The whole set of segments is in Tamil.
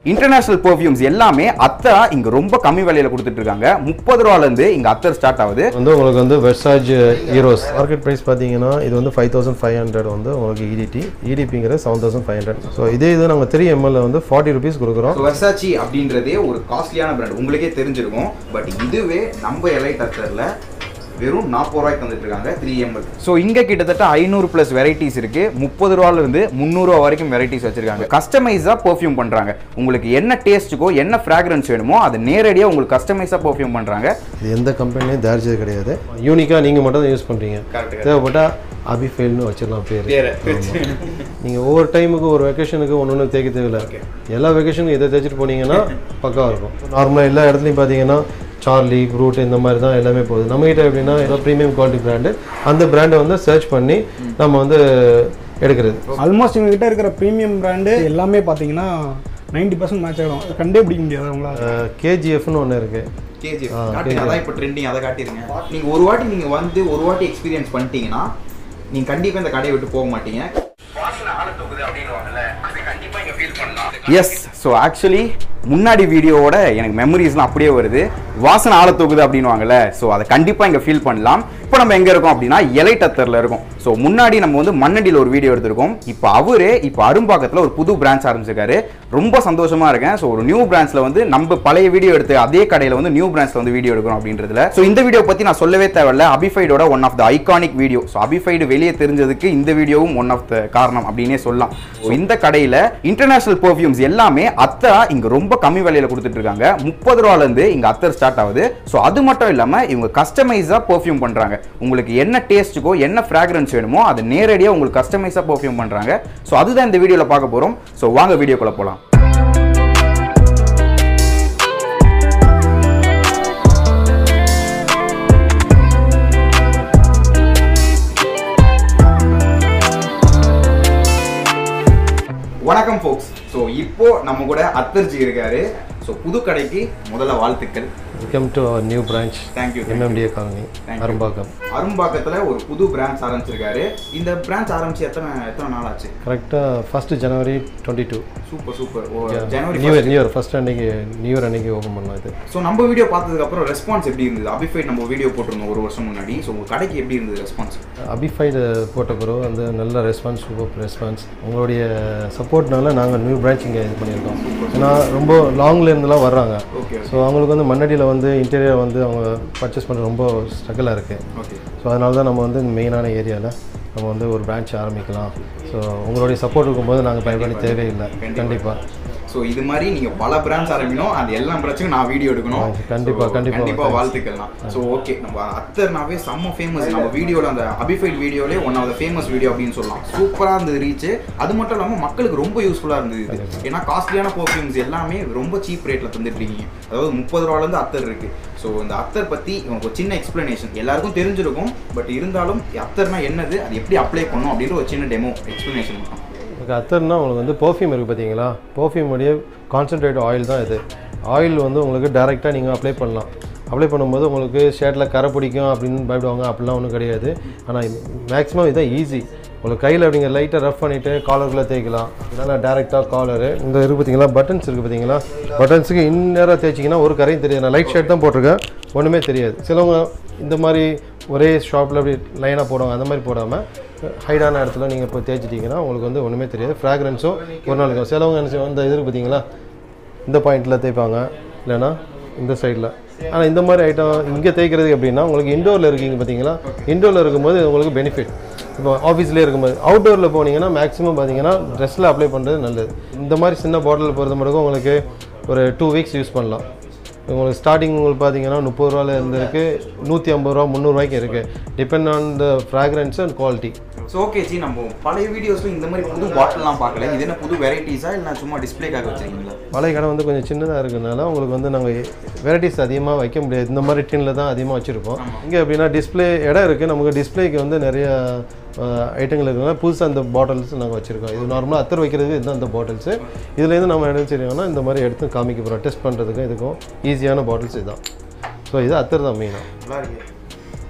இன்டர்நேஷனல் பெர்ஃப்யூம்ஸ் எல்லாமே அத்தரா இங்க ரொம்ப கம்மி விலையில கொடுத்துட்டு இருக்காங்க முப்பது ரூபால இருந்து இங்க அத்தர் ஸ்டார்ட் ஆகுது வந்து உங்களுக்கு வந்து வெர்சாஜ் ஹீரோஸ் மார்க்கெட் ப்ரைஸ் பார்த்தீங்கன்னா இது வந்து ஃபைவ் தௌசண்ட் ஃபைவ் ஹண்ட்ரட் வந்து உங்களுக்கு இடிடி இடிபிங்கிறது seven thousand five hundred so இதே இது நாங்கள் த்ரீ எம்எல் வந்து ஃபார்ட்டி ருபீஸ் கொடுக்குறோம் வெர்சாச்சி அப்படின்றதே ஒரு காஸ்ட்லியான பிராண்ட் உங்களுக்கே தெரிஞ்சிருக்கும் பட் இதுவே நம்ம எலைட் அத்தர்ல வெறும் நாற்பது ரூபாய்க்கு வந்துட்டு இருக்காங்க த்ரீ எம்எல் ஸோ இங்க கிட்டத்தட்ட ஐநூறு பிளஸ் வெரைட்டிஸ் இருக்கு முப்பது ரூபால இருந்து முந்நூறுவா வரைக்கும் வெரைட்டிஸ் வச்சிருக்காங்க கஸ்டமைஸா பெர்ஃப்யூம் பண்றாங்க உங்களுக்கு என்ன டேஸ்ட்டுக்கோ என்ன ஃப்ராக்ரன்ஸ் வேணுமோ அதை நேரடியா உங்களுக்கு கஸ்டமைஸா பெர்ஃப்யூம் பண்றாங்க இது எந்த கம்பெனிலையும் தயாரிச்சது கிடையாது யூனிக்காக நீங்கள் மட்டும் தான் யூஸ் பண்ணுறீங்க Correct, தேவைப்பட்டால் அபிஃபெயில்னு வச்சிடலாம் பேர் நீங்கள் ஒவ்வொரு டைமுக்கு ஒரு வெக்கேஷனுக்கு ஒன்று ஒன்று தேய்க்க தேவையில்ல எல்லா வெக்கேஷனுக்கும் இதை தேய்ச்சிட்டு போனீங்கன்னா பக்காவாக இருக்கும் நார்மலாக எல்லா இடத்துலையும் பார்த்தீங்கன்னா சார்லி க்ரூட் இந்த மாதிரி தான் எல்லாமே போகுது நம்மகிட்ட எப்படின்னா ஏதோ ப்ரீமியம் குவாலிட்டி பிராண்டு அந்த பிராண்டை வந்து சர்ச் பண்ணி நம்ம வந்து எடுக்கிறது ஆல்மோஸ்ட் எங்ககிட்ட இருக்கிற ப்ரீமியம் பிராண்டு எல்லாமே பார்த்தீங்கன்னா நைன்டி பர்சன்ட் மேட்ச் ஆகிடும் கண்டே பிடிக்க முடியாது அவங்களால கேஜிஎஃப்னு ஒன்று இருக்குது கேஜிஎஃப் காட்டுங்க அதான் இப்போ ட்ரெண்டிங் அதை காட்டிருங்க நீங்க ஒரு வாட்டி நீங்க வந்து ஒரு வாட்டி எக்ஸ்பீரியன்ஸ் பண்ணிட்டீங்கன்னா நீங்க கண்டிப்பா இந்த கடையை விட்டு போக மாட்டீங்க எஸ் ஸோ ஆக்சுவலி முன்னாடி வீடியோவோட எனக்கு மெமரிஸ்லாம் அப்படியே வருது வாசனை ஆள தூக்குது அப்படின்வாங்கல்ல ஸோ அதை கண்டிப்பாக இங்கே ஃபீல் பண்ணலாம் இப்போ நம்ம எங்கே இருக்கோம் அப்படின்னா எலைட்டத்தரில் இருக்கோம் ஸோ முன்னாடி நம்ம வந்து மண்ணடியில் ஒரு வீடியோ எடுத்திருக்கோம் இப்போ அவரே இப்போ அரும்பாக்கத்தில் ஒரு புது பிரான்ச் ஆரம்பிச்சிருக்காரு ரொம்ப சந்தோஷமா இருக்கேன் ஸோ ஒரு நியூ பிரான்ச்ல வந்து நம்ம பழைய வீடியோ எடுத்து அதே கடையில் வந்து நியூ பிரான்ச்ல வந்து வீடியோ எடுக்கிறோம் அப்படின்றதுல ஸோ இந்த வீடியோ பற்றி நான் சொல்லவே தேவையில்ல அபிஃபைடோட one of the iconic video so அபிஃபைடு வெளியே தெரிஞ்சதுக்கு இந்த வீடியோவும் ஒன் ஆஃப் த காரணம் அப்படின்னே சொல்லலாம் ஸோ இந்த கடையில் இன்டர்நேஷனல் பெர்ஃப்யூம்ஸ் எல்லாமே அத்தரா இங்க ரொம்ப கம்மி விலையில கொடுத்துட்டு இருக்காங்க முப்பது ரூபால இருந்து இங்க அத்தர் ஸ்டார்ட் ஆகுது ஸோ அது மட்டும் இல்லாம இவங்க கஸ்டமைஸா பெர்ஃப்யூம் பண்றாங்க உங்களுக்கு என்ன டேஸ்ட்டுக்கோ என்ன ஃப்ராக்ரன்ஸ் வேணுமோ அதை நேரடியாக உங்களுக்கு கஸ்டமைஸா பெர்ஃப்யூம் பண்றாங்க ஸோ அதுதான் இந்த வீடியோல பார்க்க போறோம் ஸோ வாங்க வீடியோக்குள்ள போலாம் வணக்கம் ஃபோக்ஸ் ஸோ இப்போ நம்ம கூட அத்தர்ஜி இருக்காரு ஸோ புது கடைக்கு முதல்ல வாழ்த்துக்கள் welcome to our new branch thank you MMDA colony Thank you. Arumbakkam அரும்பாக்கத்துல ஒரு புது பிரான்ச் ஆரம்பிச்சிருக்காரு இந்த பிரான்ச் ஆரம்பிச்சு எத்தனை எத்தனை நாள் ஆச்சு கரெக்டாக first January twenty two super super oh January new year new year first அன்னைக்கு நியூ இயர் அன்னைக்கு ஓப்பன் பண்ணோம் இது ஸோ நம்ம வீடியோ பார்த்ததுக்கு அப்புறம் ரெஸ்பான்ஸ் எப்படி இருந்தது அபிஃபைட் நம்ம வீடியோ போட்டிருந்தோம் ஒரு வருஷம் முன்னாடி ஸோ உங்க கடைக்கு எப்படி இருந்தது ரெஸ்பான்ஸ் அபிஃபைடு போட்ட பிறகு வந்து நல்ல ரெஸ்பான்ஸ் சூப்பர் ரெஸ்பான்ஸ் உங்களுடைய சப்போர்ட்னால நாங்கள் நியூ பிரான்ச் இங்கே இது பண்ணியிருக்கோம் ஏன்னா ரொம்ப லாங்ல இருந்தெல்லாம் வர்றாங்க ஓகே ஸோ அவங்களுக்கு வந்து மண்ணடியில் வந்து இன்டீரியர் வந்து அவங்க பர்ச்சேஸ் பண்ண ரொம்ப ஸ்ட்ரகிளாக இருக்குது ஓகே ஸோ அதனால தான் நம்ம வந்து மெயினான ஏரியாவில் நம்ம வந்து ஒரு பிரான்ச் ஆரம்பிக்கலாம் ஸோ உங்களுடைய சப்போர்ட் இருக்கும்போது நாங்கள் பயன்பட தேவையில்லை கண்டிப்பாக ஸோ இது மாதிரி நீங்க பல பிரான்ச் ஆரம்பிக்கணும் அது எல்லா பிரான்ச்சுக்கும் நான் வீடியோ எடுக்கணும் கண்டிப்பா, So, கண்டிப்பா. கண்டிப்பா வாழ்த்துக்கள்லாம் ஸோ ஓகே நம்ம அத்தர்னாவே செம்ம ஃபேமஸ் நம்ம வீடியோல அந்த அபிஃபைட் வீடியோலே one of the famous video அப்படின்னு சொல்லலாம் சூப்பரா இருந்தது ரீச் அது மட்டும் இல்லாம மக்களுக்கு ரொம்ப யூஸ்ஃபுல்லா இருந்தது இது ஏன்னா காஸ்ட்லியான பர்ஃப்யூம்ஸ் எல்லாமே ரொம்ப சீப் ரேட்ல தந்துட்டு இருக்கீங்க அதாவது முப்பது ரூபால இருந்து அத்தர் இருக்கு ஸோ இந்த அத்தர் பத்தி உங்களுக்கு ஒரு சின்ன எக்ஸ்பிளனேஷன் எல்லாருக்கும் தெரிஞ்சிருக்கும் பட் இருந்தாலும் அத்தர்னா என்னது அது எப்படி அப்ளை பண்ணும் அப்படின்ற ஒரு சின்ன டெமோ எக்ஸ்பிளனேஷன் மட்டும் உங்களுக்கு அத்தர்னா உங்களுக்கு வந்து பர்ஃப்யூம் இருக்குது பார்த்தீங்களா பர்ஃப்யூம் உடைய கான்சன்ட்ரேட் ஆயில் தான் இது ஆயில் வந்து உங்களுக்கு டைரெக்டாக நீங்கள் அப்ளை பண்ணலாம் அப்ளை பண்ணும்போது உங்களுக்கு ஷேர்ட்டில் கரை பிடிக்கும் அப்படின்னு பயப்படுவாங்க அப்படிலாம் ஒன்றும் கிடையாது ஆனால் மேக்ஸிமம் இதான் ஈஸி உங்களுக்கு கையில் அப்படிங்க லைட்டாக ரஃப் பண்ணிவிட்டு காலருக்குள்ளே தேய்க்கலாம் இல்லைனா டேரெக்டாக காலரு இந்த இருக்குது பார்த்தீங்களா பட்டன்ஸ் இருக்குது பார்த்தீங்களா பட்டன்ஸுக்கு இன்னேராக தேய்ச்சிங்கன்னா ஒரு கரையும் தெரியாது நான் லைட் ஷர்ட் தான் போட்டிருக்கேன் ஒன்றுமே தெரியாது சிலவங்க இந்த மாதிரி ஒரே ஷாப்பில் அப்படி லைனாக போடுவாங்க அந்த மாதிரி போடாமல் ஹைடான இடத்துல நீங்கள் இப்போ தேய்ச்சிட்டிங்கன்னா உங்களுக்கு வந்து ஒன்றுமே தெரியாது ஃப்ராக்ரன்ஸும் ஒரு நாளைக்கு சிலவங்க என்ன செய்வாங்க, இந்த இது இருக்கு பார்த்தீங்களா இந்த பாயிண்டில் தேய்ப்பாங்க இல்லைன்னா இந்த சைடில் ஆனால் இந்த மாதிரி ஐட்டம் இங்கே தேய்க்கிறது எப்படின்னா உங்களுக்கு இண்டோரில் இருக்கீங்க பார்த்தீங்களா இண்டோரில் இருக்கும்போது உங்களுக்கு பெனிஃபிட் இப்போ ஆஃபீஸ்லேயே இருக்கும்போது அவுட்டோரில் போனீங்கன்னா மேக்ஸிமம் பார்த்தீங்கன்னா ட்ரெஸ்ஸில் அப்ளை பண்ணுறது நல்லது இந்த மாதிரி சின்ன பாட்டில் பொறுத்த மட்டும் உங்களுக்கு ஒரு டூ வீக்ஸ் யூஸ் பண்ணலாம் உங்களுக்கு ஸ்டார்டிங் உங்களுக்கு பார்த்தீங்கன்னா முப்பது ரூபால இருந்து இருக்கு நூற்றி ஐம்பது ரூபா முந்நூறுவாய்க்கு இருக்குது depend on the fragrance and quality so okay ji நம்ம பழைய வீடியோஸ்ல இந்த மாதிரி புது பாட்டில்லாம் பார்க்கல இது என்ன புது வெரைட்டிஸா இல்லை சும்மா டிஸ்ப்ளேக்காக வச்சிருக்கீங்களா பழைய கடை வந்து கொஞ்சம் சின்னதாக இருக்கிறதுனால உங்களுக்கு வந்து நாங்கள் வெரைட்டிஸ் அதிகமாக வைக்க முடியாது இந்த மாதிரி டின்னில் தான் அதிகமாக வச்சுருப்போம் இங்கே எப்படின்னா டிஸ்ப்ளே இடம் இருக்குது நமக்கு டிஸ்ப்ளேக்கு வந்து நிறைய ஐட்டங்கள் இருக்கிறதுனால புதுசாக அந்த பாட்டில்ஸ் நாங்கள் வச்சுருக்கோம் இது நார்மலாக அத்தர் வைக்கிறதுக்கு இதுதான் அந்த பாட்டில்ஸு இதுலேருந்து நம்ம என்ன செய்யணும்னா இந்த மாதிரி எடுத்து காமிக்க போகிறோம் டெஸ்ட் பண்ணுறதுக்கும் இதுக்கும் ஈஸியான பாட்டில்ஸ் இதுதான் ஸோ இது அத்தர் தான் மெயினாக நல்லா இருக்கு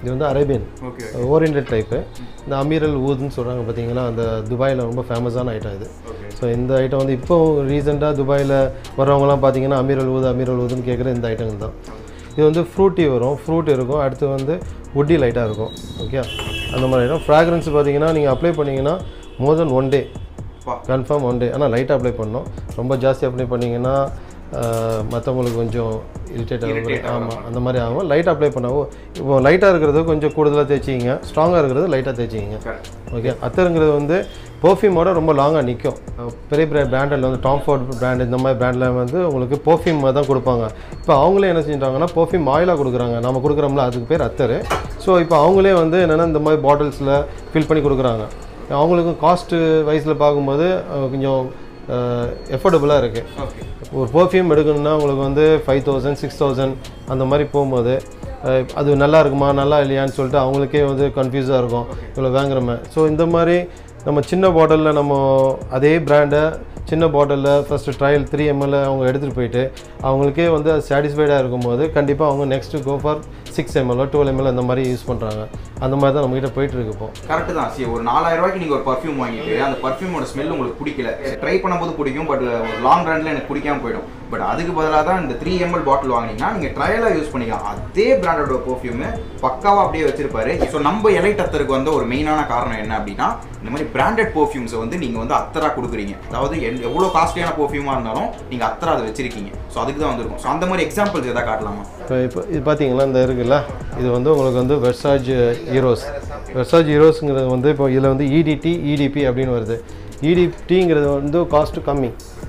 இது வந்து அரேபியன் ஓகே ஓரியன்டட் டைப்பு இந்த அமீரல் ஊதுன்னு சொல்கிறாங்க பார்த்தீங்களா அந்த துபாயில் ரொம்ப ஃபேமஸான ஐட்டம் இது ஓகே ஸோ இந்த ஐட்டம் வந்து இப்போ ரீசெண்டாக துபாயில் வர்றவங்கலாம் பார்த்தீங்கன்னா அமீரல் ஊது அமீரல் ஊதுன்னு கேட்குற இந்த ஐட்டங்கள் தான் இது வந்து ஃப்ரூட்டி வரும் ஃப்ரூட் இருக்கும் அடுத்து வந்து உட்டி லைட்டாக இருக்கும் ஓகே அந்த மாதிரி ஐட்டம் ஃப்ராக்ரன்ஸ் பார்த்தீங்கன்னா நீங்கள் அப்ளை பண்ணிங்கன்னா மோர் தென் ஒன் டே பா. கன்ஃபார்ம் ஒன் டே ஆனால் லைட்டாக அப்ளை பண்ணணும் ரொம்ப ஜாஸ்தி அப்ளை பண்ணிங்கன்னா மற்றவங்களுக்கு கொஞ்சம் இரிட்டேட் ஆகும் ஆமாம் அந்த மாதிரி ஆகும் லைட் அப்ளை பண்ணவும் இப்போ லைட்டாக இருக்கிறது கொஞ்சம் கூடுதலாக தேய்ச்சிங்க ஸ்ட்ராங்காக இருக்கிறது லைட்டாக தேய்ச்சிங்க கரெக்ட் ஓகே அத்தருங்கிறது வந்து பர்ஃப்யூமோட ரொம்ப லாங்காக நிற்கும் பெரிய பெரிய பிராண்டில் வந்து டாம் ஃபோர்ட் பிராண்ட் இந்த மாதிரி பிராண்டில் வந்து உங்களுக்கு பர்ஃப்யூம் தான் கொடுப்பாங்க இப்போ அவங்களே என்ன செஞ்சிட்டாங்கன்னா பர்ஃப்யூம் ஆயிலாக கொடுக்குறாங்க நம்ம கொடுக்குறோம்ல அதுக்கு பேர் அத்தர் ஸோ இப்போ அவங்களே வந்து என்னென்னா இந்த மாதிரி பாட்டில்ஸில் ஃபில் பண்ணி கொடுக்குறாங்க அவங்களுக்கும் காஸ்ட்டு வைஸில் பார்க்கும்போது அஹ், கொஞ்சம் எஃபோர்டபுளாக இருக்குது ஓகே ஒரு பர்ஃப்யூம் எடுக்கணும்னா உங்களுக்கு வந்து ஃபைவ் தௌசண்ட் சிக்ஸ் தௌசண்ட் அந்த மாதிரி போகும்போது அஹ், அது நல்லா இருக்குமா நல்லா இல்லையான்னு சொல்லிட்டு அவங்களுக்கே வந்து கன்ஃபியூஸாக இருக்கும் இவ்வளோ வாங்குறோமே ஸோ இந்த மாதிரி நம்ம சின்ன பாட்டிலில் நம்ம அதே பிராண்டை சின்ன பாட்டிலில் ஃபஸ்ட்டு ட்ரையல் த்ரீ எம்எல் அவங்க எடுத்துகிட்டு போயிட்டு அவங்களுக்கே வந்து அது சாட்டிஸ்ஃபைடாக இருக்கும்போது கண்டிப்பாக அவங்க next go for six ML twelve ML அந்த மாதிரி யூஸ் பண்ணுறாங்க அந்த மாதிரி தான் நம்மகிட்ட போயிட்டு இருக்கு இப்போ கரெக்ட் தான் சரி ஒரு நாலாயிரம் ரூபாய்க்கு நீங்க ஒரு பர்ஃப்யூம் வாங்கிட்டு அந்த பர்ஃப்யூமோட ஸ்மெல் உங்களுக்கு பிடிக்கல ட்ரை பண்ணும்போது பிடிக்கும் பட் ஒரு லாங் ரன்ல எனக்கு பிடிக்காம போயிடும் பட் அதுக்கு பதிலாக தான் இந்த த்ரீ எம்எல் பாட்டில் வாங்கினீங்கன்னா நீங்க ட்ரையலா யூஸ் பண்ணிக்கலாம் அதே பிராண்டோட பர்ஃப்யூம் பக்காவா அப்படியே வச்சிருப்பாரு ஸோ நம்ம எலை டத்தருக்கு வந்து ஒரு மெயினான காரணம் என்ன அப்படின்னா இந்த மாதிரி பிராண்டட் பர்ஃப்யூம்ஸை வந்து நீங்க வந்து அத்தரா கொடுக்குறீங்க அதாவது எந்த- எவ்வளவு காஸ்ட்லியான பர்ஃப்யூமா இருந்தாலும் நீங்க அத்தரா அதை வச்சிருக்கீங்க ஸோ அதுக்கு தான் வந்திருக்கும் ஸோ அந்த மாதிரி எக்ஸாம்பிள்ஸ் எதாவது காட்டலாமா இப்போ இப்போ இது பார்த்தீங்களா இந்த இருக்குல்ல இது வந்து உங்களுக்கு வந்து வெர்சாஜ் ஹீரோஸ் வெர்சாஜ் ஹீரோஸுங்கிறது வந்து இப்போ இதில் வந்து இடிடி இடிபி அப்படின்னு வருது இடிடிங்கிறது வந்து காஸ்ட்டு கம்மி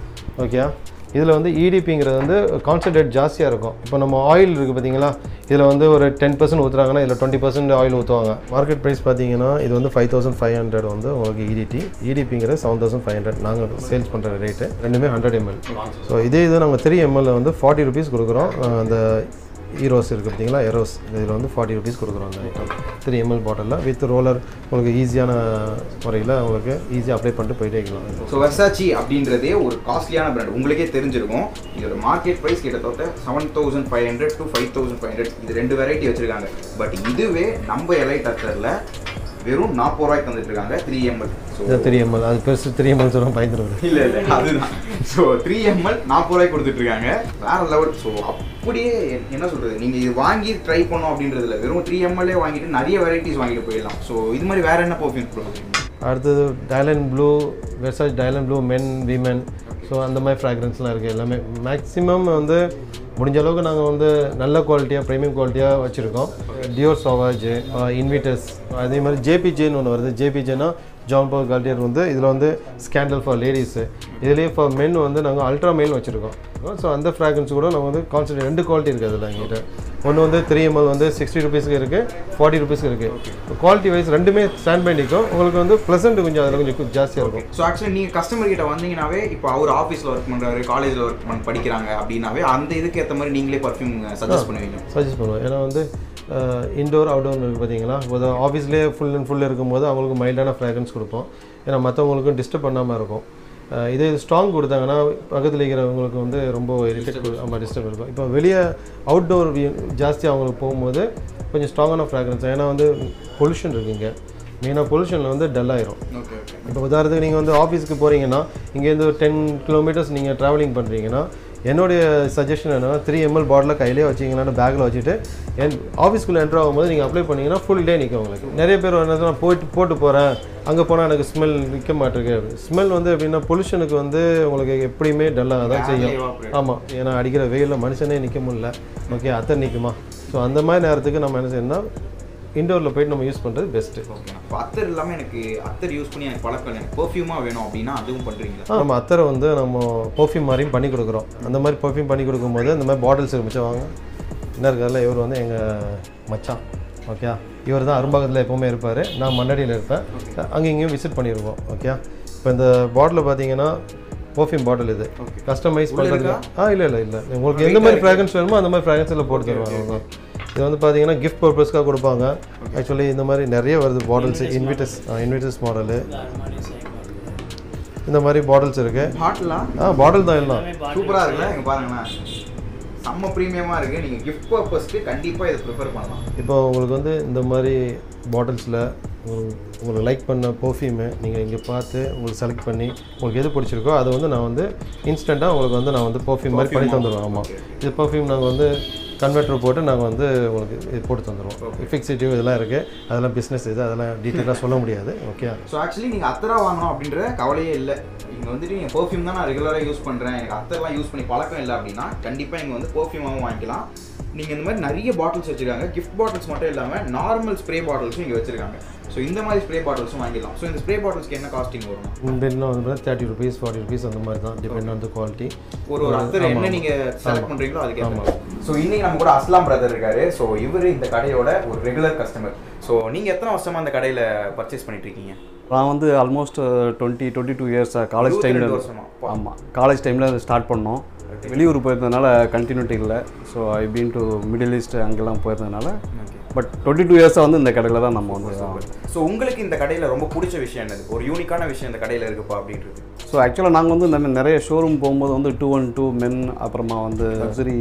ஓகே இதில் வந்து இடிபிங்கிறது வந்து கான்சன்ட்ரேட் ஜாஸ்தியாக இருக்கும் இப்போ நம்ம ஆயில் இருக்குது பார்த்தீங்களா இதில் வந்து ஒரு டென் பர்சன்ட் ஊற்றுறாங்கன்னா இதில் டுவெண்ட்டி பர்சன்ட் ஆயில் ஊற்றுவாங்க மார்க்கெட் ப்ரைஸ் பார்த்தீங்கன்னா இது வந்து ஃபைவ் தௌசண்ட் ஃபைவ் ஹண்ட்ரட் வந்து உங்களுக்கு இடிடி இடிபிங்கிறது செவன் தௌசண்ட் ஃபைவ் ஹண்ட்ரட் நாங்கள் சேல்ஸ் பண்ணுற ரேட்டு ரெண்டுமே ஹண்ட்ரட் எம்எல் ஸோ இதே இது நாங்கள் த்ரீ எம்எல் வந்து ஃபார்ட்டி ருபீஸ் கொடுக்குறோம் அஹ் அந்த ஈரோஸ் இருக்குது பார்த்தீங்களா எரோஸ் இதில் வந்து ஃபார்ட்டி ருபீஸ் கொடுக்குறோம் அந்த ஐட்டம் த்ரீ எம்எல் பாட்டிலில் வித் ரோலர் உங்களுக்கு ஈஸியான முறையில் உங்களுக்கு ஈஸியாக அப்ளை பண்ணிட்டு போயிட்டே இருக்கலாம் ஸோ வெர்சாச்சி அப்படின்றதே ஒரு காஸ்ட்லியான பிராண்ட் உங்களுக்கே தெரிஞ்சிருக்கும் இதோட மார்க்கெட் ப்ரைஸ் கிட்டத்தட்ட seven thousand five hundred to five thousand five hundred இது ரெண்டு வெரைட்டி வச்சிருக்காங்க பட் இதுவே நம்ம எலை டச்சரில் வெறும் நாற்பது ரூபாய்க்கு தந்துட்டு இருக்காங்க த்ரீ எம்எல் ஸோ இது த்ரீ எம்எல் அது பெருசு த்ரீ எம்எல் சொல்லுவோம் பயந்துருவாரு இல்ல இல்ல அதுதான் ஸோ த்ரீ எம்எல் நாற்பது ரூபாய்க்கு கொடுத்துட்டு இருக்காங்க வேற லெவல் ஸோ அப்படியே என்ன சொல்றது நீங்க இது வாங்கி ட்ரை பண்ணோம் அப்படின்றதுல வெறும் த்ரீ எம்எல்ஏ வாங்கிட்டு நிறைய வெரைட்டிஸ் வாங்கிட்டு போயிடலாம் ஸோ இது மாதிரி வேற என்ன பர்ஃப்யூம் ப்ரோ அடுத்தது Dylan Blue Versace Dylan Blue men women so அந்த மாதிரி ஃப்ராக்ரன்ஸ்லாம் இருக்குது எல்லாமே மேக்ஸிமம் வந்து முடிஞ்ச அளவுக்கு நாங்கள் வந்து நல்ல குவாலிட்டியாக ப்ரீமியம் குவாலிட்டியாக வச்சுருக்கோம் டியோர் சோவாஜ் இன்விட்டஸ் அதே மாதிரி ஜேபிஜேன்னு ஒன்று வருது ஜேபிஜேனா ஜான் பால் கால்டியர் வந்து இதில் வந்து ஸ்கேண்டல் ஃபார் லேடிஸு இதுலேயே ஃபார் மென் வந்து நாங்கள் அல்ட்ரா மெயில் வச்சுருக்கோம் ஸோ அந்த ஃப்ராக்ரன்ஸ் கூட நம்ம வந்து கான்சன்ட்ரேட் ரெண்டு குவாலிட்டி இருக்குது அதில் எங்கிட்ட ஒன்று வந்து த்ரீ எம்எல் வந்து சிக்ஸ்டி ருபீஸ்க்கு இருக்குது ஃபார்ட்டி ருபீஸ்க்கு இருக்குது குவாலிட்டி வைஸ் ரெண்டுமே ஸ்டாண்ட் பை நிற்கும் உங்களுக்கு வந்து ப்ளசன்ட் கொஞ்சம் அதில் கொஞ்சம் ஜாஸ்தியாக இருக்கும் ஸோ ஆக்சுவலி நீங்கள் கஸ்டமர் கிட்ட வந்தீங்கன்னாவே இப்போ அவர் ஆஃபீஸில் ஒர்க் பண்ணுறாரு காலேஜில் ஒர்க் பண்ண படிக்கிறாங்க அப்படின்னாவே அந்த இதுக்கு ஏற்ற மாதிரி நீங்களே பர்ஃப்யூம் சஜஸ்ட் பண்ணுவீங்க சஜஸ்ட் பண்ணுவோம் ஏன்னா வந்து இன்டோர் அவுட்டோர் இருக்குது பார்த்தீங்களா ஒரு ஆஃபீஸ்லேயே ஃபுல் அண்ட் ஃபுல் இருக்கும்போது அவங்களுக்கு மைல்டான ஃப்ராக்ரன்ஸ் கொடுப்போம் ஏன்னா மற்றவங்களுக்கும் டிஸ்டர்ப் பண்ணாமல் இருக்கும் அஹ் இதே ஸ்ட்ராங் கொடுத்தாங்கன்னா பக்கத்தில் இருக்கிறவங்களுக்கு வந்து ரொம்ப இரிட்டேட் ஆமாம் டிஸ்டர்ப் இருக்கும் இப்போ வெளியே அவுட்டோர் ஜாஸ்தி அவங்களுக்கு போகும்போது கொஞ்சம் ஸ்ட்ராங்கான ஃப்ராக்ரன்ஸ் ஏன்னா வந்து பொல்யூஷன் இருக்குங்க மெயினாக பொல்யூஷனில் வந்து டல் ஆயிரும் ஓகே ஓகே இப்போ உதாரணத்துக்கு நீங்கள் வந்து ஆஃபீஸ்க்கு போகிறீங்கன்னா இங்கேருந்து ஒரு டென் கிலோமீட்டர்ஸ் நீங்கள் ட்ராவலிங் பண்ணுறீங்கன்னா என்னுடைய சஜஷன் என்னன்னா த்ரீ எம்எல் பாட்டில் கையிலே வச்சிங்களான்னு பேக்கில் வச்சுட்டு என் ஆஃபீஸ்க்குள்ளே என்ட்ரு ஆகும்போது நீங்கள் அப்ளை பண்ணீங்கன்னா ஃபுல் டே நிற்கும் உங்களுக்கு நிறைய பேர் என்ன நான் போயிட்டு போட்டு போகிறேன் அங்கே போனால் எனக்கு ஸ்மெல் நிற்க மாட்டேருக்கு ஸ்மெல் வந்து எப்படின்னா பொல்யூஷனுக்கு வந்து உங்களுக்கு எப்படியுமே டல்லாக தான் செய்யும் evaporate. ஆமாம் ஏன்னா அடிக்கிற வெயிலில் மனுஷனே நிற்க முடியல ஓகே அத்தை நிற்குமா ஸோ அந்த மாதிரி நேரத்துக்கு நம்ம என்ன செய்யணும்னா இண்டோரில் போயிட்டு நம்ம யூஸ் பண்ணுறது பெஸ்ட்டு ஓகே இப்போ அத்தர் இல்லாமல் எனக்கு அத்தர் யூஸ் பண்ணி எனக்கு பழக்கம் இல்லை. எனக்கு பர்ஃப்யூமாக வேணும் அப்படின்னா அதுவும் பண்ணுறீங்களா ஆ, நம்ம அத்தரை வந்து நம்ம பர்ஃப்யூம் மாதிரியும் பண்ணி கொடுக்குறோம் அந்த மாதிரி பர்ஃப்யூம் பண்ணி கொடுக்கும்போது அந்த மாதிரி பாட்டில்ஸ் மிச்சம் வாங்க என்ன இருக்கார்ல இவர் வந்து எங்கள் மச்சான் ஓகே இவர் தான் அரும்பாக்கத்தில் எப்போவுமே இருப்பார் நான் மண்ணடியில் இருப்பேன் அங்கே இங்கேயும் விசிட் பண்ணியிருக்கோம் ஓகே இப்போ இந்த பாட்டில் பார்த்தீங்கன்னா பர்ஃப்யூம் பாட்டில் இது கஸ்டமைஸ் பண்ணுறதுக்கு ஆ இல்லை இல்லை இல்லை உங்களுக்கு எந்த மாதிரி ஃப்ராக்ரன்ஸ் வேணுமோ அந்த மாதிரி ஃப்ராக்ரன்ஸில் போட்டு தருவாங்க அவங்க இது வந்து பார்த்தீங்கன்னா கிஃப்ட் பர்பஸ்க்காக கொடுப்பாங்க ஆக்சுவலி இந்த மாதிரி நிறைய வருது பாட்டில்ஸ் இன்விட்டஸ் இன்விட்டஸ் மாடலு இந்த மாதிரி பாட்டில்ஸ் இருக்குது பாட்டிலா ஆ பாட்டில் தான் எல்லாம் சூப்பராக இருக்குல்ல இங்கே பாருங்களேன் செம்ம ப்ரீமியமாக இருக்குது நீங்கள் கிஃப்ட் பர்பஸ்க்கு கண்டிப்பாக இதை ப்ரிஃபர் பண்ணலாம் இப்போ உங்களுக்கு வந்து இந்த மாதிரி பாட்டில்ஸில் உங்களுக்கு லைக் பண்ண பர்ஃப்யூமு நீங்கள் இங்கே பார்த்து உங்களுக்கு செலக்ட் பண்ணி உங்களுக்கு எது பிடிச்சிருக்கோ அதை வந்து நான் வந்து இன்ஸ்டண்ட்டாக உங்களுக்கு வந்து நான் வந்து பர்ஃப்யூம் மாதிரி பண்ணி தந்துடுவேன் ஆமாம் இது பர்ஃப்யூம் நாங்கள் வந்து கன்வெர்ட்டர் போட்டு நாங்கள் வந்து உங்களுக்கு இது போட்டு தந்துடுவோம் ஃபிக்ஸிட்டிவ் இதெல்லாம் இருக்குது அதெல்லாம் பிஸ்னஸ் இது அதெல்லாம் டீட்டெயிலாக சொல்ல முடியாது ஓகே ஸோ ஆக்சுவலி நீங்கள் அத்தரா வாங்கணும் அப்படின்ற கவலையே இல்லை இங்கே வந்துட்டு நீங்கள் பர்ஃப்யூம் தான் நான் ரெகுலராக யூஸ் பண்ணுறேன் எனக்கு அத்தர்லாம் யூஸ் பண்ணி பழக்கம் இல்லை அப்படின்னா கண்டிப்பாக இங்கே வந்து பர்ஃப்யூமாகவும் வாங்கிக்கலாம் நீங்கள் இந்த மாதிரி நிறைய பாட்டில்ஸ் வச்சுருக்காங்க கிஃப்ட் பாட்டில்ஸ் மட்டும் இல்லாமல் நார்மல் ஸ்ப்ரே பாட்டில்ஸும் இங்கே வச்சுருக்காங்க ஸோ இந்த மாதிரி ஸ்ப்ரே பாட்டில்ஸும் வாங்கிடலாம் ஸோ இந்த ஸ்ப்ரே பாட்டில்ஸ்க்கு என்ன காஸ்டிங் வரும் இந்த இன்னும் வந்து தேர்ட்டி ருபீஸ் ஃபார்ட்டி ருபீஸ் அந்த மாதிரி தான் டிபெண்ட் ஆன் த குவாலிட்டி ஒரு ஒரு அத்தர் என்ன நீங்கள் செலக்ட் பண்ணுறீங்களோ அதுக்கு ஸோ இன்னைக்கு நம்ம கூட அஸ்லாம் பிரதர் இருக்காரு ஸோ இவர் இந்த கடையோட ஒரு ரெகுலர் கஸ்டமர் ஸோ நீங்கள் எத்தனை வருஷமா அந்த கடையில் பர்ச்சேஸ் பண்ணிட்டு இருக்கீங்க நான் வந்து almost twenty twenty two years college இருபத்தி டைமில் ரெண்டு வருஷமா? ஆமாம் காலேஜ் டைமில் ஸ்டார்ட் பண்ணோம் வெளியூர் போயிருந்ததுனால கண்டினியூட்டி இல்லை so I been to Middle East அங்கெல்லாம் போயிருந்ததுனால பட் டுவெண்ட்டி டூ இயர்ஸாக வந்து இந்த கடையில் தான் நம்ம வந்து ஸோ உங்களுக்கு இந்த கடையில் ரொம்ப பிடிச்ச விஷயம் என்னது ஒரு யூனிக்கான விஷயம் இந்த கடையில் இருக்குப்பா அப்படின்றது ஸோ ஆக்சுவலாக நாங்கள் வந்து இந்த மாதிரி நிறைய ஷோரூம் போகும்போது வந்து டூ ஒன் டூ மென் அப்புறமா வந்து லக்ஸரி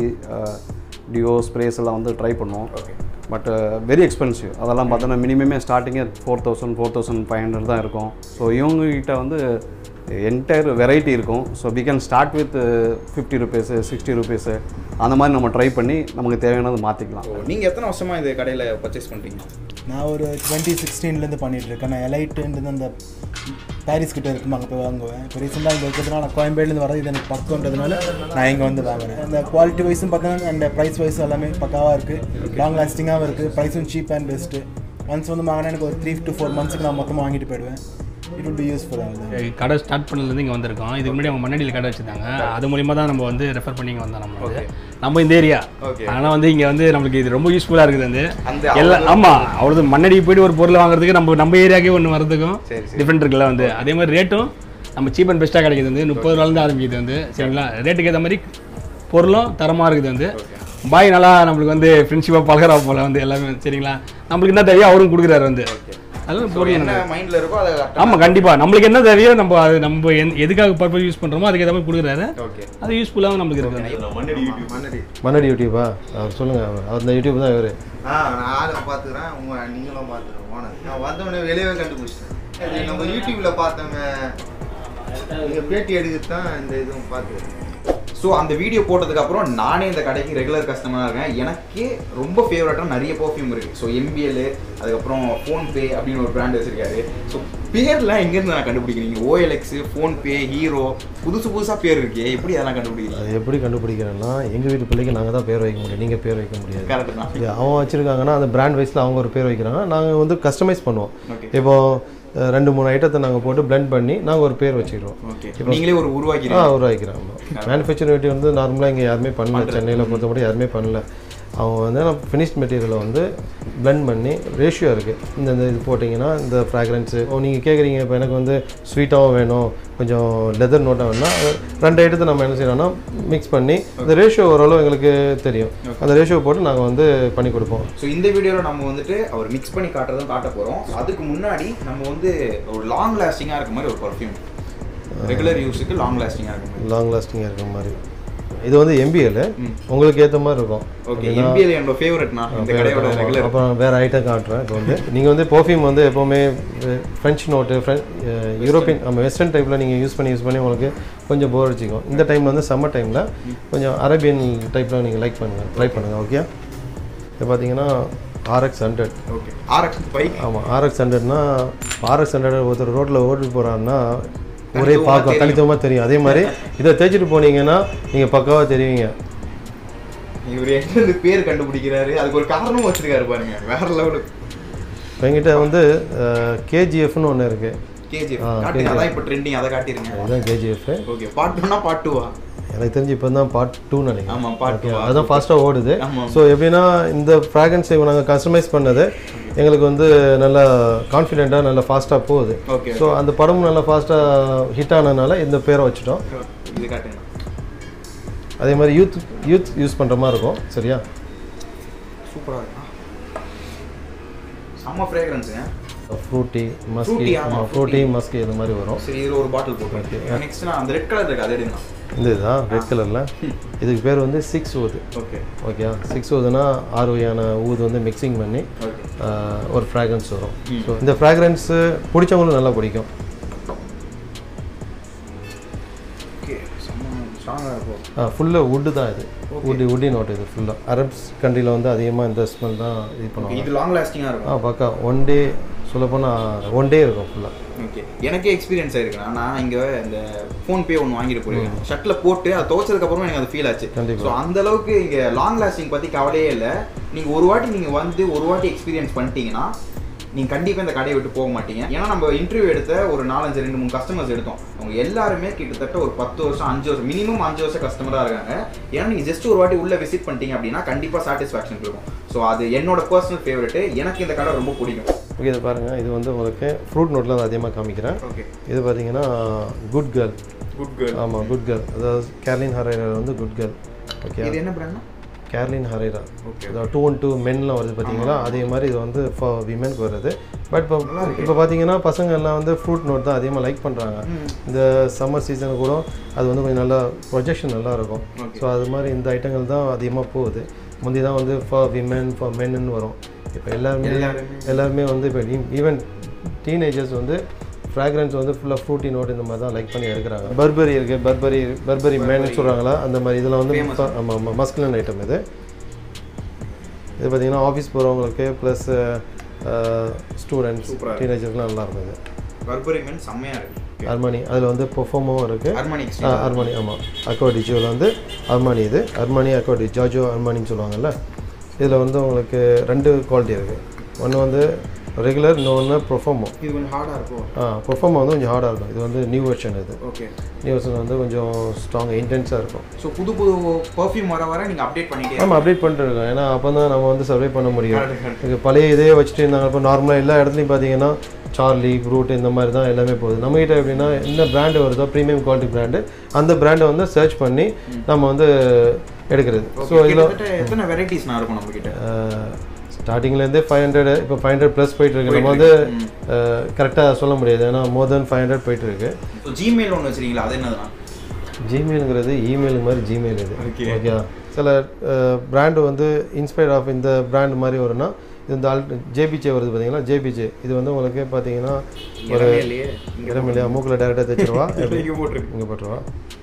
டியோ ஸ்ப்ரேஸ் எல்லாம் வந்து ட்ரை பண்ணுவோம் ஓகே பட் வெரி எக்ஸ்பென்சிவ் அதெல்லாம் பார்த்தோன்னா மினிமமே ஸ்டார்டிங்கே four thousand four thousand five hundred தான் இருக்கும் ஸோ இவங்ககிட்ட வந்து என்டையர் வெரைட்டி இருக்கும் so we can start with fifty rupees sixty rupees அந்த மாதிரி நம்ம ட்ரை பண்ணி நமக்கு தேவையானது மாற்றிக்கலாம் ஸோ நீங்கள் எத்தனை வருஷமா இந்த கடையில் பர்ச்சேஸ் பண்ணுறீங்க நான் ஒரு டுவெண்ட்டி சிக்ஸ்டீன்லேருந்து பண்ணிகிட்ருக்கேன் நான் எலைட்டுன்றது அந்த பாரிஸ் கிட்ட இருக்கும் அங்கே போய் வாங்குவேன் இப்போ ரீசெண்டாக இங்கே இருக்கிறதுனால நான் கோயம்பேடுலேருந்து வரது இது எனக்கு பக்கம்ன்றதுனால நான் இங்கே வந்து வாங்குறேன் அந்த குவாலிட்டி வைஸும் பார்த்தீங்கன்னா அந்த ப்ரைஸ் வைஸ் எல்லாமே பக்காவாக இருக்குது லாங் லாஸ்டிங்காகவும் இருக்குது ப்ரைஸும் சீப் அண்ட் பெஸ்ட்டு ஒன்ஸ் வந்து வாங்கினா எனக்கு ஒரு த்ரீ டு ஃபோர் மந்த்ஸ்க்கு நான் மொத்தமாக வாங்கிட்டு போயிடுவேன் இட் will be யூஸ்ஃபுல் ஆகுது கடை ஸ்டார்ட் பண்ணதுலேருந்து இங்கே வந்திருக்கோம் இதுக்கு முன்னாடி அவங்க மண்ணடியில் கடை வச்சிருந்தாங்க அது மூலியமாக தான் நம்ம வந்து ரெஃபர் பண்ணி இங்கே வந்தோம் நம்ம வந்து நம்ம இந்த ஏரியா Okay. ஆனால் வந்து இங்கே வந்து நம்மளுக்கு இது ரொம்ப யூஸ்ஃபுல்லாக இருக்குது வந்து அந்த எல்லாம் ஆமாம் அவ்வளோ மண்ணடி போயிட்டு ஒரு பொருள் வாங்குறதுக்கு நம்ம நம்ம ஏரியாக்கே ஒன்று வரதுக்கும் சரி, சரி. டிஃப்ரெண்ட் இருக்குல்ல வந்து அதே மாதிரி ரேட்டும் நம்ம சீப் அண்ட் பெஸ்ட்டாக கிடைக்குது வந்து முப்பது ரூபாலேருந்து ஆரம்பிக்குது வந்து சரிங்களா ரேட்டுக்கு ஏற்ற மாதிரி பொருளும் தரமாக இருக்குது வந்து பாய் நல்லா நம்மளுக்கு வந்து ஃப்ரெண்ட்ஷிப்பாக பழகிறா போல வந்து எல்லாமே சரிங்களா நம்மளுக்கு என்ன தேவையோ அவரும் கொடுக்குறாரு வந்து அதெல்லாம் ஸோ பொருள் என்ன மைண்டில் இருக்கோ அதை ஆமாம் கண்டிப்பாக நம்மளுக்கு என்ன தேவையோ நம்ம அது நம்ம எந் எதுக்காக பர்பஸ் யூஸ் பண்ணுறோமோ அதுக்கு ஏற்ற மாதிரி கொடுக்குறாரு ஓகே அது யூஸ்ஃபுல்லாகவும் நம்மளுக்கு இருக்குது மன்னடி மன்னடி யூடியூபா அவர் சொல்லுங்கள் அவர் அந்த யூடியூப் தான் இவர் ஆ நான் ஆளை பார்த்துக்கிறேன் உங்க நீங்களும் பார்த்துக்கிறேன் ஓனர் நான் வந்தவொடனே வெளியவே கண்டுபிடிச்சிட்டேன் இது நம்ம யூடியூப்ல பார்த்தோமே நீங்கள் பேட்டி எடுக்கிறது தான் இந்த இதுவும் பார்த்துக்கிறேன் ஸோ அந்த வீடியோ போட்டதுக்கு அப்புறம் நானே இந்த கடைக்கு ரெகுலர் கஸ்டமராக இருக்கேன் எனக்கே ரொம்ப ஃபேவரட்டாக நிறைய பர்ஃப்யூம் இருக்குது ஸோ எம்பிஎல் அதுக்கப்புறம் ஃபோன்பே அப்படின்னு ஒரு பிராண்ட் வச்சிருக்காரு ஸோ பேர்லாம் எங்கேருந்து நான் கண்டுபிடிக்கிறீங்க ஓஎல்எக்ஸ் ஃபோன்பே ஹீரோ புதுசு புதுசாக பேர் இருக்கே எப்படி அதெல்லாம் கண்டுபிடிக்கிறீங்க அது எப்படி கண்டுபிடிக்கிறேன்னா எங்கள் வீட்டு பிள்ளைக்கு நாங்கள் தான் பேர் வைக்க முடியும் நீங்கள் பேர் வைக்க முடியாது கரெக்ட் தான் இது அவங்க வச்சுருக்காங்கன்னா அந்த பிராண்ட் வைஸில் அவங்க ஒரு பேர் வைக்கிறாங்க நாங்கள் வந்து கஸ்டமைஸ் பண்ணுவோம் Okay. இப்போ அஹ், ரெண்டு மூணு ஐட்டத்தை நாங்கள் போட்டு blend பண்ணி நாங்கள் ஒரு பேர் வச்சுக்கிறோம் ஓகே நீங்களே ஒரு ஆ உருவாக்கிறீங்க உருவாக்கிறோம் மேனுஃபேக்சரிங் வந்து நார்மலாக இங்கே யாருமே பண்ணல சென்னையில் பொறுத்த மட்டும் யாருமே பண்ணல அவங்க வந்து நம்ம ஃபினிஷ்ட் மெட்டீரியலை வந்து blend பண்ணி ரேஷியோ இருக்குது இந்த இந்த இது போட்டிங்கன்னா இந்த ஃப்ராக்ரன்ஸு ஓ நீங்கள் கேட்குறீங்க இப்போ எனக்கு வந்து ஸ்வீட்டாகவும் வேணும் கொஞ்சம் லெதர் நோட்டாக வேணும்னா ரெண்டு ஐட்டத்தை நம்ம என்ன செய்யறோம்னா மிக்ஸ் பண்ணி இந்த ரேஷியோ ஓரளவு எங்களுக்கு தெரியும் அந்த ரேஷியோ போட்டு நாங்கள் வந்து பண்ணி கொடுப்போம் ஸோ இந்த வீடியோவில் நம்ம வந்துட்டு அவர் மிக்ஸ் பண்ணி காட்டுறதும் காட்ட போகிறோம் அதுக்கு முன்னாடி நம்ம வந்து ஒரு லாங் லாஸ்டிங்காக இருக்க மாதிரி ஒரு பர்ஃப்யூம் ரெகுலர் யூஸுக்கு லாங் லாஸ்டிங்காக இருக்க மாதிரி லாங் லாஸ்டிங்காக இருக்கிற மாதிரி இது வந்து எம்பிஎல் உங்களுக்கு ஏற்ற மாதிரி இருக்கும் ஓகே எம்பிஎல் என்னோட ஃபேவரட்னா இந்த கடையோட ரெகுலர் அப்புறம் வேறு ஐட்டம் காட்டுறேன் இப்போ வந்து நீங்கள் வந்து பர்ஃப்யூம் வந்து எப்போவுமே ஃப்ரெஞ்ச் நோட்டு யூரோப்பியன் நம்ம வெஸ்டர்ன் டைப்பில் நீங்கள் யூஸ் பண்ணி யூஸ் பண்ணி உங்களுக்கு கொஞ்சம் போர் அடிச்சிக்கும் இந்த டைமில் வந்து சம்மர் டைமில் கொஞ்சம் அரேபியன் டைப்பில் நீங்கள் லைக் பண்ணுங்கள் ட்ரை பண்ணுங்கள் ஓகே இப்போ பார்த்தீங்கன்னா RX hundred okay RX bike ஆமாம் ஆர்எக்ஸ் ஹண்ட்ரட்னா ஆர்எக்ஸ் ஹண்ட்ரட் ஒருத்தர் ரோட்டில் ஓட்டிட்டு போகிறாருன்னா ஒரே தனித்துவமா பார்க்க தெரியும். தனித்துவமாக தெரியும் அதே மாதிரி இதை தேய்ச்சிட்டு போனீங்கன்னா நீங்கள் பக்காவாக தெரிவிங்க இவர் எங்கிருந்து பேர் கண்டுபிடிக்கிறாரு அதுக்கு ஒரு காரணமும் வச்சிருக்காரு பாருங்க வேற லெவலுக்கு இப்போ எங்கிட்ட வந்து கேஜிஎஃப்னு ஒன்று இருக்குது கேஜிஎஃப் ஆ, காட்டுங்க KGF. அதான் இப்போ ட்ரெண்டிங் அதை காட்டிருங்க அதுதான் கேஜிஎஃப் ஓகே பார்ட் டூனா பார்ட் டூவா எனக்கு தெரிஞ்சு இப்போ தான் பார்ட் டூ ஆமா, நினைக்கிறேன் part Okay, two. அதுதான் ஃபாஸ்ட்டாக ஓடுது ஆமா. ஸோ எப்படின்னா இந்த ஃப்ராக்ரன்ஸை நாங்கள் கஸ்டமைஸ் பண்ணது எங்களுக்கு வந்து நல்லா கான்ஃபிடென்ட்டாக நல்லா ஃபாஸ்ட்டாக போகுது Okay, ஸோ அந்த படமும் நல்லா ஃபாஸ்ட்டாக ஹிட் ஆனதுனால இந்த பேரை வச்சுட்டோம் இது காட்டுங்க அதே மாதிரி யூத் யூத் யூஸ் பண்ணுற மாதிரி இருக்கும் சரியா சூப்பரா இருக்கு செம்ம ஃப்ரேக்ரன்ஸுங்க ஃப்ரூட்டி மஸ்கி Fruity, ஆமா, ஃப்ரூட்டி மஸ்கி இந்த மாதிரி வரும் சரி இதுல ஒரு பாட்டில் போட்டு நெக்ஸ்ட் நான் அந்த ரெட் கலர் இருக்கு அதை எடுங்க இந்த இதுதான் ரெட் கலரில் இதுக்கு பேர் வந்து சிக்ஸ் ஊது ஓகே ஓகே சிக்ஸ் ஊதுனா ஆறு வகையான ஊது வந்து மிக்சிங் பண்ணி ஓகே ஆஹ், ஒரு ஃப்ராக்ரன்ஸ் வரும் ஸோ இந்த ஃப்ராக்ரன்ஸு பிடிச்சவங்களும் நல்லா பிடிக்கும் ஓகே ஸ்ட்ராங்காக இருக்கும் ஃபுல்லாக வுட்டு தான் இது வுட்டி வுட்டி நோட் இது ஃபுல்லாக அரப்ஸ் கண்ட்ரியில் வந்து அதிகமாக இந்த ஸ்மெல் தான் இது பண்ணுவாங்க இது லாங் லாஸ்டிங்காக இருக்கும் ஆ பக்கா ஒன் டே சொல்லப்போனால் ஒன் டே இருக்கும் ஃபுல்லாக ஓகே எனக்கே எக்ஸ்பீரியன்ஸ் ஆயிருக்குண்ணா நான் இங்கே இந்த ஃபோன் பே ஒன்று வாங்கிட்டு போயிருக்கேன் ஷர்ட்டில் போட்டு அதை துவைச்சதுக்கு அப்புறமா எனக்கு அது ஃபீல் ஆச்சு கண்டிப்பா. ஸோ அந்த அளவுக்கு இங்கே லாங் லாஸ்டிங் பற்றி கவலையே இல்லை நீங்கள் ஒரு வாட்டி நீங்கள் வந்து ஒரு வாட்டி எக்ஸ்பீரியன்ஸ் பண்ணிட்டீங்கன்னா நீங்கள் கண்டிப்பாக இந்த கடையை விட்டு போக மாட்டீங்க ஏன்னா நம்ம இன்டர்வியூ எடுத்த ஒரு நாலஞ்சு ரெண்டு மூணு கஸ்டமர்ஸ் எடுத்தோம் அவங்க எல்லாருமே கிட்டத்தட்ட ஒரு பத்து வருஷம் அஞ்சு வருஷம் மினிமம் அஞ்சு வருஷம் கஸ்டமராக இருக்காங்க ஏன்னா நீங்கள் ஜஸ்ட் ஒரு வாட்டி உள்ள விசிட் பண்ணிட்டீங்க அப்படின்னா கண்டிப்பாக சாட்டிஸ்ஃபேக்ஷன் இருக்கும் ஸோ அது என்னோட பர்சனல் ஃபேவரெட்டு எனக்கு இந்த கடை ரொம்ப பிடிக்கும் ஓகே இது பாருங்கள் இது வந்து உங்களுக்கு ஃப்ரூட் நோட்டில் தான் அதிகமாக காமிக்கிறேன் ஓகே இது பார்த்தீங்கன்னா குட் கேர்ள் குட் கேர்ள் ஆமாம் குட் கேர்ள் அதாவது கேர்லின் ஹரேரா வந்து குட் கேர்ள் ஓகே இது என்ன பிராண்ட்னா கேர்லின் ஹரேரா Okay. அதாவது டூ ஒன் டூ மென்லாம் வருது பார்த்தீங்களா அதே மாதிரி இது வந்து ஃபார் விமென்க்கு வருது பட் இப்போ இப்போ பார்த்தீங்கன்னா பசங்க எல்லாம் வந்து ஃப்ரூட் நோட் தான் அதிகமாக லைக் பண்ணுறாங்க இந்த சம்மர் சீசன் கூட அது வந்து கொஞ்சம் நல்லா ப்ரொஜெக்ஷன் நல்லா இருக்கும் ஸோ அது மாதிரி இந்த ஐட்டங்கள் தான் அதிகமாக போகுது முந்தி தான் வந்து ஃபார் விமென் ஃபார் மென்னு வரும் இப்போ எல்லாருமே எல்லாருமே வந்து இப்போ ஈவன் டீனேஜர்ஸ் வந்து ஃப்ராக்ரன்ஸ் வந்து ஃபுல்லாக ஃப்ரூட்டி நோட் இந்த மாதிரி தான் லைக் பண்ணி எடுக்கிறாங்க பர்பரி இருக்குது பர்பரி பர்பரி மேன்னு சொல்கிறாங்களா அந்த மாதிரி இதெல்லாம் வந்து ஆமாம் ஆமாம் மஸ்குலன் ஐட்டம் இது இது பார்த்தீங்கன்னா ஆஃபீஸ் போகிறவங்களுக்கு ப்ளஸ் ஸ்டூடெண்ட்ஸ் டீனேஜர்ஸ்லாம் நல்லா இருக்கும் இது பர்பரி மென் செம்மையா இருக்கு அர்மானி அதில் வந்து பெர்ஃபார்மும் இருக்குது அர்மானி அர்மானி ஆமாம் அக்வா டிஜோவில் வந்து அர்மானி இது அர்மானி அக்வா டி ஜாஜோ அர்மானின்னு சொல்லுவாங்கல்ல இதில் வந்து உங்களுக்கு ரெண்டு குவாலிட்டி இருக்குது ஒன்று வந்து ரெகுலர் இன்னொன்று பெர்ஃபார்மோ இது கொஞ்சம் ஹார்டா இருக்கும் ஆ பெர்ஃபார்மோ வந்து கொஞ்சம் ஹார்டாக இருக்கும் இது வந்து நியூ வெர்ஷன் இது ஓகே நியூ வெர்ஷன் வந்து கொஞ்சம் ஸ்ட்ராங் இன்டென்ஸாக இருக்கும் ஸோ புது புது பர்ஃப்யூம் வர வர நீங்க அப்டேட் பண்ணிட்டே ஆமாம் அப்டேட் பண்ணிட்டு இருக்கோம் ஏன்னா அப்போ தான் நம்ம வந்து சர்வே பண்ண முடியும் இது பழைய இதே வச்சுட்டு இருந்தாங்க இப்போ நார்மலாக எல்லா இடத்துலையும் பார்த்தீங்கன்னா சார்லி ஃப்ரூட் இந்த மாதிரி தான் எல்லாமே போகுது நம்மகிட்ட எப்படின்னா என்ன பிராண்டு வருதோ ப்ரீமியம் குவாலிட்டி பிராண்டு அந்த பிராண்டை வந்து சர்ச் பண்ணி நம்ம வந்து எடுக்கிறது ஸோ இதில் கிட்டத்தட்ட எத்தனை வெரைட்டிஸ்னா இருக்கும் நம்ம கிட்ட ஸ்டார்டிங்லேருந்தே ஃபைவ் ஹண்ட்ரட் இப்போ ஃபைவ் ஹண்ட்ரட் ப்ளஸ் போயிட்டு இருக்கு நம்ம வந்து கரெக்டாக சொல்ல முடியாது ஏன்னா மோர் தென் ஃபைவ் ஹண்ட்ரட் போயிட்டு இருக்கு ஸோ ஜிமெயில் ஒன்று வச்சிருக்கீங்களா அது என்னதுண்ணா ஜிமெயிலுங்கிறது இமெயில் மாதிரி ஜிமெயில் இது ஓகே சில பிராண்டு வந்து இன்ஸ்பயர் ஆஃப் இந்த பிராண்ட் மாதிரி வரும்னா இது இந்த அல் ஜேபிஜே வருது பார்த்தீங்களா ஜேபிஜே இது வந்து உங்களுக்கு பார்த்தீங்கன்னா ஒரு இறமையிலேயே இடமில்லையா மூக்கில் டேரெக்டாக தைச்சிருவா இங்கே போட்டிருக்கு இங்கே போட்டுருவா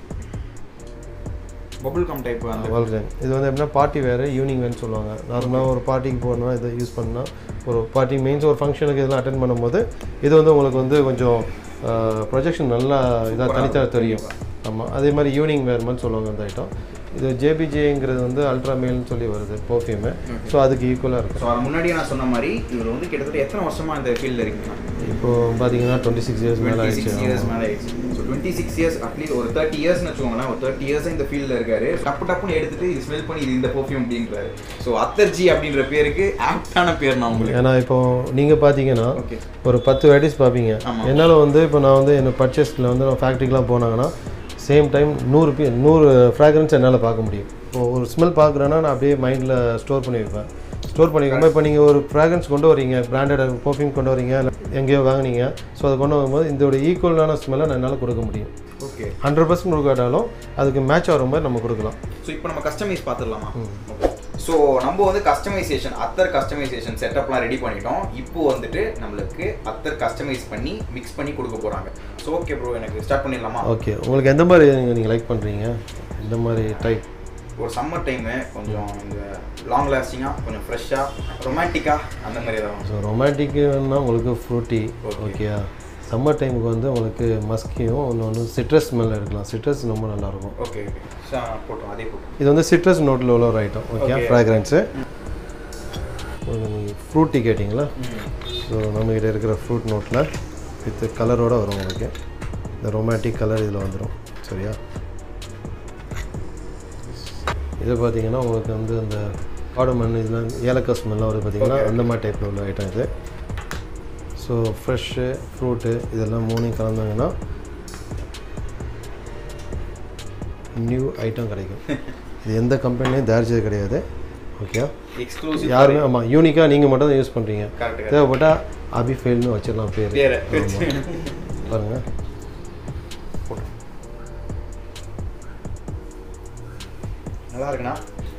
பபுள் கம் டைப் அந்த வால்ரன் இது வந்து எப்படின்னா பார்ட்டி வேறு ஈவினிங் வேர்னு சொல்லுவாங்க நார்மலாக ஒரு பார்ட்டிக்கு போகணும்னா இதை யூஸ் பண்ணால் ஒரு பார்ட்டி மெயின்ஸ் ஒரு ஃபங்க்ஷனுக்கு இதெல்லாம் அட்டன் பண்ணும்போது இது வந்து உங்களுக்கு வந்து கொஞ்சம் ப்ரொஜெக்ஷன் நல்லா இதாக தனித்தனியாக தெரியும் ஆமாம் அதே மாதிரி ஈவினிங் வேர் மாதிரி சொல்லுவாங்க அந்த ஐட்டம் இது ஜேபிஜேங்கிறது வந்து அல்ட்ரா மேல்னு சொல்லி வருது பர்ஃப்யூமு ஸோ அதுக்கு ஈக்குவலாக இருக்கும் ஸோ அது முன்னாடியே நான் சொன்ன மாதிரி இவர் வந்து கிட்டத்தட்ட எத்தனை வருஷமா இந்த ஃபீல்டில் இருக்கீங்க இப்போ பார்த்தீங்கன்னா டுவெண்ட்டி சிக்ஸ் இயர்ஸ் மேலே டுவெண்ட்டி ஆயிடுச்சு சிக்ஸ் இயர்ஸ் மேலே ஆயிடுச்சு so twenty six years at least ஒரு தேர்ட்டி இயர்ஸ்னு வச்சுக்கோங்களேன் ஒரு தேர்ட்டி இயர்ஸ் இந்த ஃபீல்டில் இருக்காரு டப்பு டப்புன்னு எடுத்துட்டு இது ஸ்மெல் பண்ணி இது இந்த பர்ஃப்யூம் அப்படின்றாரு ஸோ அத்தர்ஜி அப்படின்ற பேருக்கு ஆப்டான பேர் நான் உங்களுக்கு ஏன்னா இப்போ நீங்கள் பார்த்தீங்கன்னா ஓகே ஒரு பத்து வெரைட்டிஸ் பார்ப்பீங்க ஆமா. என்னால் வந்து இப்போ நான் வந்து என்ன பர்ச்சேஸில் வந்து நான் ஃபேக்ட்ரிக்கெலாம் போனாங்கன்னா சேம் டைம் நூறு பீ நூறு ஃப்ராக்ரன்ஸ் என்னால் பார்க்க முடியும் இப்போ ஒரு ஸ்மெல் பார்க்குறேன்னா நான் அப்படியே மைண்டில் ஸ்டோர் பண்ணி வைப்பேன் ஸ்டோர் பண்ணி வைக்கும்போது இப்போ நீங்கள் ஒரு ஃப்ராக்ரன்ஸ் கொண்டு வரீங்க பிராண்டட் பர்ஃப்யூம் கொண்டு வரீங்க இல்ல எங்கேயோ வாங்குனீங்க ஸோ அதை கொண்டு வரும்போது இதோட ஈக்குவலான ஸ்மெல்லை நான் என்னால் கொடுக்க முடியும் ஓகே ஹண்ட்ரட் பர்சன்ட் கொடுக்காட்டாலும் அதுக்கு மேட்ச் ஆகிற மாதிரி நம்ம கொடுக்கலாம் ஸோ இப்போ நம்ம கஸ்டமைஸ் பார்த்துடலாமா ஸோ நம்ம வந்து கஸ்டமைசேஷன் அத்தர் கஸ்டமைசேஷன் செட்டப்லாம் ரெடி பண்ணிட்டோம் இப்போ வந்துட்டு நம்மளுக்கு அத்தர் கஸ்டமைஸ் பண்ணி மிக்ஸ் பண்ணி கொடுக்க போகிறாங்க ஸோ ஓகே ப்ரோ எனக்கு ஸ்டார்ட் பண்ணிடலாமா ஓகே உங்களுக்கு எந்த மாதிரி நீங்கள் லைக் பண்ணுறீங்க எந்த மாதிரி டைப் ஒரு சம்மர் டைமு கொஞ்சம் இந்த லாங் லாஸ்டிங்காக கொஞ்சம் ஃப்ரெஷ்ஷாக ரொமான்டிக்காக அந்த மாதிரி ஏதாவது ஸோ ரொமான்டிக்குன்னா உங்களுக்கு ஃப்ரூட்டி Okay. ஓகேயா சம்மர் டைமுக்கு வந்து உங்களுக்கு மஸ்கியும் ஒன்று வந்து சிட்ரஸ் ஸ்மெல் எடுக்கலாம் சிட்ரஸ் ரொம்ப நல்லாயிருக்கும் ஓகே ஓகே ஸோ போட்டோம் அதே போட்டோம் இது வந்து சிட்ரஸ் நோட்டில் உள்ள ஒரு ஐட்டம் ஓகே Okay. ஃப்ராக்ரன்ஸு நீங்கள் ஃப்ரூட்டி கேட்டிங்களா ஸோ நம்மகிட்ட இருக்கிற ஃப்ரூட் நோட்டில் வித் கலரோட வரும் உங்களுக்கு இந்த ரொமான்டிக் கலர் இதில் வந்துடும் சரியா இது பார்த்தீங்கன்னா உங்களுக்கு வந்து அந்த காடமண் இதெல்லாம் ஏலக்காய் ஸ்மெல்லாம் வருது பார்த்தீங்கன்னா அந்த மாதிரி டைப்பில் உள்ள ஐட்டம் இது ஸோ ஃப்ரெஷ்ஷு ஃப்ரூட்டு இதெல்லாம் மூணையும் கலந்தாங்கன்னா நியூ ஐட்டம் கிடைக்கும் இது எந்த கம்பெனிலையும் தயாரிச்சது கிடையாது ஓகே எக்ஸ்க்ளூசிவ் யாருமே ஆமாம் யூனிக்காக நீங்கள் மட்டும் தான் யூஸ் பண்ணுறீங்க கரெக்ட் தேவைப்பட்டால் அபி ஃபெயில்னு வச்சிடலாம் பேர் பேர் பாருங்கள் நல்லா இருக்குண்ணா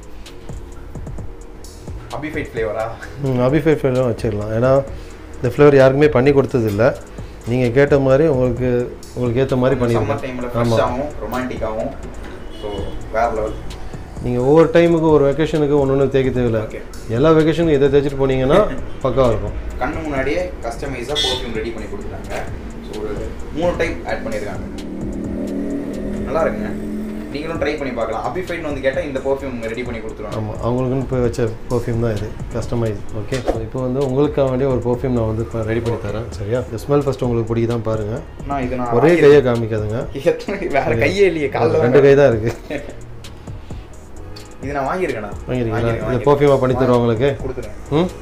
அபிஃபைட் ஃப்ளேவரா அபிஃபை ஃப்ளேவரும் வச்சிடலாம் ஏன்னா இந்த ஃப்ளேவர் யாருக்குமே பண்ணி கொடுத்ததில்ல நீங்கள் கேட்ட மாதிரி உங்களுக்கு உங்களுக்கு ஏற்ற மாதிரி சம்மர் பண்ணியிருக்கோம் டைமில் ஆமாம் ஃப்ரெஷ்ஷாகவும் ரொமான்டிக்காகவும் ஸோ வேற லெவல் நீங்கள் ஒவ்வொரு டைமுக்கு ஒரு வெக்கேஷனுக்கு ஒன்று ஒன்று தேய்க்க தேவையில்ல Okay. எல்லா வெக்கேஷனுக்கும் இதை தேய்ச்சிட்டு போனீங்கன்னா பக்காவாக இருக்கும் கண்ணு முன்னாடியே கஸ்டமைஸாக பர்ஃப்யூம் ரெடி பண்ணி கொடுத்துட்டாங்க ஸோ ஒரு மூணு டைப் ஆட் பண்ணியிருக்காங்க நல்லா இருக்குங்க நீங்களும் ட்ரை பண்ணி பார்க்கலாம் அபிஃபைட்னு வந்து கேட்டால் இந்த பர்ஃப்யூம் ரெடி பண்ணி கொடுத்துருவாங்க ஆமாம் அவங்களுக்குன்னு இப்போ வச்ச பர்ஃப்யூம் தான் இது கஸ்டமைஸ் ஓகே ஸோ இப்போ வந்து உங்களுக்காக வேண்டிய ஒரு பர்ஃப்யூம் நான் வந்து இப்போ ரெடி பண்ணி தரேன் சரியா ஸ்மெல் ஃபஸ்ட்டு உங்களுக்கு பிடிக்குதான் பாருங்கள் நான் இது நான் ஒரே கையை காமிக்காதுங்க எத்தனை வேற கையே இல்லையே காலில் ரெண்டு கை தான் இருக்குது இது நான் வாங்கியிருக்கேண்ணா வாங்கிருக்கீங்களா இந்த பர்ஃப்யூமாக பண்ணி தருவோம் உங்களுக்கு கொடுத்துருங்க ம்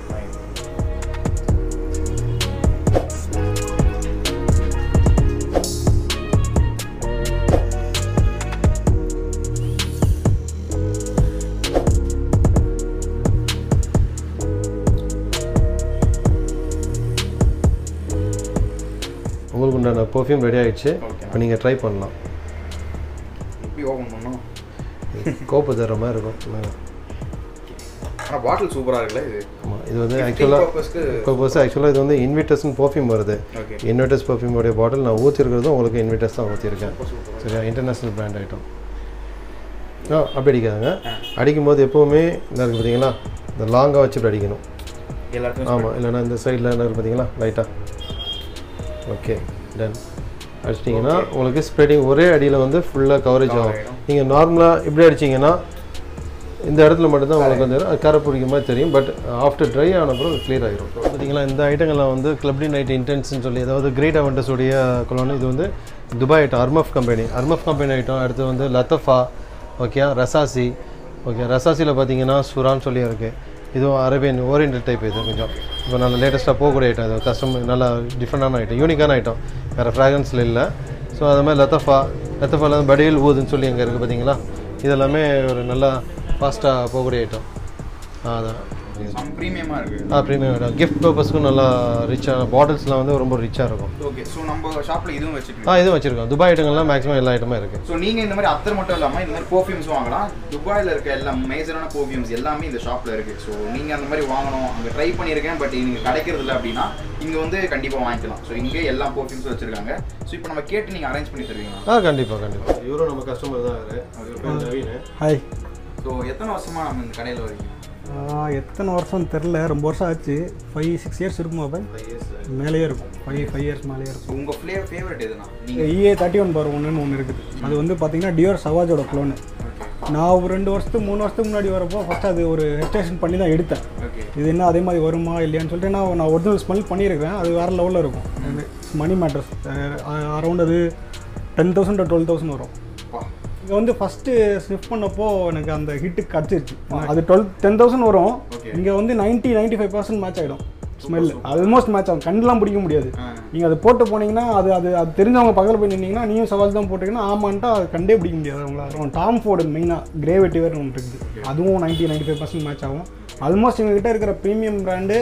உங்களுக்கு உண்டான பர்ஃப்யூம் ரெடி ஆயிடுச்சு Okay. இப்போ நீங்கள் ட்ரை பண்ணலாம் எப்படி ஓப்பன் பண்ணோம் கோப்பு தர மாதிரி இருக்கும் ஆனால் பாட்டில் சூப்பராக இருக்குல்ல இது ஆமாம் இது வந்து Gifting ஆக்சுவலாக purpose-க்கு பர்பஸ் ஆக்சுவலாக இது வந்து இன்விட்டர்ஸ்னு பர்ஃப்யூம் வருது ஓகே இன்விட்டர்ஸ் பர்ஃப்யூமோடைய பாட்டில் நான் ஊற்றிருக்கிறதும் உங்களுக்கு இன்விட்டர்ஸ் தான் ஊற்றிருக்கேன் சரியா இன்டர்நேஷ்னல் பிராண்ட் ஐட்டம் ஆ அப்படி அடிக்காதுங்க அடிக்கும்போது எப்போவுமே என்ன இருக்குது பார்த்தீங்களா இந்த லாங்காக வச்சு இப்படி அடிக்கணும் எல்லாருக்கும் ஆமாம் இல்லைன்னா இந்த சைடில் என்ன இருக்குது பார்த்தீங்களா லைட்டாக ஓகே டன் அடிச்சிட்டிங்கன்னா உங்களுக்கு ஸ்ப்ரெடிங் ஒரே அடியில் வந்து ஃபுல்லாக கவரேஜ் Cover ஆகும் ஆயிடும். நீங்கள் நார்மலாக இப்படி அடிச்சிங்கன்னா இந்த இடத்துல மட்டும்தான் உங்களுக்கு வந்து அது கரை பிடிக்க மாதிரி தெரியும் பட் ஆஃப்டர் ட்ரை ஆன அப்புறம் கிளியர் ஆகிரும் பார்த்தீங்களா இந்த ஐட்டங்கள்லாம் வந்து கிளப்டி நைட் இன்டென்ஸ்னு சொல்லி அதாவது கிரேட் அவெண்டஸுடைய குலோன் இது வந்து Dubai item Armaf company Armaf company item அடுத்து வந்து லத்தஃபா ஓகே ரசாசி ஓகே ரசாசியில் பார்த்தீங்கன்னா சுரான்னு சொல்லி இருக்குது இதுவும் அரேபியன் ஓரியன்டல் டைப் இது கொஞ்சம் இப்போ நல்ல லேட்டஸ்ட்டாக போகக்கூடிய ஐட்டம் இது கஸ்டம் நல்லா டிஃப்ரெண்டான ஐட்டம் யூனிக்கான ஐட்டம் வேறு ஃப்ராக்ரன்ஸில் இல்லை ஸோ அது மாதிரி லத்தஃபா லத்தஃபாவில் படியில் ஊதுன்னு சொல்லி அங்கே இருக்குது பார்த்தீங்களா இதெல்லாமே ஒரு நல்லா ஃபாஸ்ட்டாக போகக்கூடிய ஐட்டம் அதான் சம் ப்ரீமியமாக இருக்குது ஆ ப்ரீமியம் ஐட்டம் கிஃப்ட் பர்பஸ்க்கும் நல்லா ரிச்சான பாட்டில்ஸ்லாம் வந்து ரொம்ப ரிச்சாக இருக்கும் ஓகே ஸோ நம்ம ஷாப்பில் இதுவும் ஆ வச்சுக்கலாம் இதுவும் வச்சுருக்கோம் துபாய் ஐட்டங்கள்லாம் மேக்ஸிமம் எல்லா ஐட்டமும் இருக்குது ஸோ நீங்கள் இந்த மாதிரி அத்தர் மட்டும் இல்லாமல் இந்த மாதிரி பர்ஃப்யூம்ஸ் வாங்கலாம் துபாயில் இருக்க எல்லா மேஜரான பர்ஃப்யூம்ஸ் எல்லாமே இந்த ஷாப்பில் இருக்குது ஸோ நீங்கள் அந்த மாதிரி வாங்கணும் அங்கே ட்ரை பண்ணியிருக்கேன் பட் இங்கே கிடைக்கிறது இல்லை அப்படின்னா இங்கே வந்து கண்டிப்பாக வாங்கிக்கலாம் ஸோ இங்கே எல்லா பர்ஃப்யூம்ஸும் வச்சுருக்காங்க ஸோ இப்போ நம்ம கேட்டு நீங்கள் அரேஞ்ச் பண்ணி தருவீங்களா ஆ கண்டிப்பாக கண்டிப்பாக இவரும் நம்ம கஸ்டமர் தான் அவர் நவீன் ஹாய் ஸோ எத்தனை வருஷமாக நம்ம இந்த கடையில் வரீங்க எத்தனை வருஷம் தெரில ரொம்ப வருஷம் ஆச்சு ஃபைவ் சிக்ஸ் இயர்ஸ் இருக்குமா அப்போ மேலேயே இருக்கும் ஃபைவ் ஃபைவ் இயர்ஸ் மேலேயே இருக்கும் ஸோ உங்கள் ஃப்ளே ஃபேவரட் எதுனா நீங்கள் இஏ தேர்ட்டி ஒன் பார் ஒன்றுன்னு ஒன்று இருக்குது அது வந்து பார்த்தீங்கன்னா டியோர் சவாஜோட க்ளோனு நான் ஒரு ரெண்டு வருஷத்துக்கு மூணு வருஷத்துக்கு முன்னாடி வரப்போ ஃபஸ்ட்டு அது ஒரு ரெஜிஸ்ட்ரேஷன் பண்ணி தான் எடுத்தேன் ஓகே இது என்ன அதே மாதிரி வருமா இல்லையான்னு சொல்லிட்டு நான் நான் ஒரிஜினல் ஸ்மெல் பண்ணியிருக்கேன் அது வேறு லெவலில் இருக்கும் மணி மேட்டர்ஸ் அரௌண்ட் அது டென் தௌசண்ட் டுவெல் தௌசண்ட் வரும் வா இங்கே வந்து ஃபஸ்ட்டு ஸ்னிஃப் பண்ணப்போ எனக்கு அந்த ஹிட்டு கிடச்சிருச்சு அது டுவெல் டென் தௌசண்ட் வரும் Okay. இங்கே வந்து ninety ninety five percent match ஆகிடும் ஸ்மெல் ஆல்மோஸ்ட் மேட்ச் ஆகும் கண்ணெலாம் பிடிக்க முடியாது ஆ. நீங்கள் அதை போட்டு போனீங்கன்னா அது அது அது தெரிஞ்சவங்க பக்கத்தில் போய் நின்னீங்கன்னா நீயும் சவால் தான் போட்டிங்கன்னா ஆமான்ட்டா அது கண்டே பிடிக்க முடியாது அவங்கள டாம் ஃபோர்டு மெயினாக கிரே வெட்டிவேர்னு ஒன்று இருக்குது அதுவும் ninety ninety five percent match ஆகும் ஆல்மோஸ்ட் எங்ககிட்ட இருக்கிற premium brand